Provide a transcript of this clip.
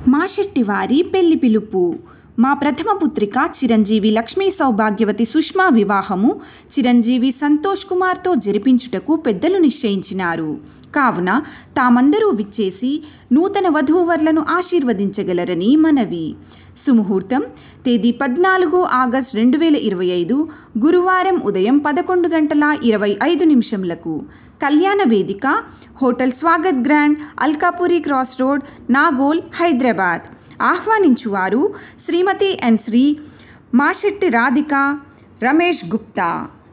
మా శెట్టివారి పెళ్లి పిలుపు మా ప్రథమ పుత్రిక చిరంజీవి లక్ష్మీ సౌభాగ్యవతి సుష్మా వివాహము చిరంజీవి సంతోష్ కుమార్తో జరిపించుటకు పెద్దలు నిశ్చయించినారు కావున తామందరూ విచ్చేసి నూతన వధూవరులను ఆశీర్వదించగలరని మనవి సుముహూర్తం తేదీ పద్నాలుగు ఆగస్ట్ రెండు వేల ఇరవై ఐదు గురువారం ఉదయం పదకొండు గంటల ఇరవై ఐదు నిమిషంలకు కళ్యాణ వేదిక hotel Swagath grand Alkapuri cross road Nagole Hyderabad ఆహ్వానించువారు శ్రీమతి ఎన్ శ్రీ మాషెట్టి రాధిక రమేష్ గుప్తా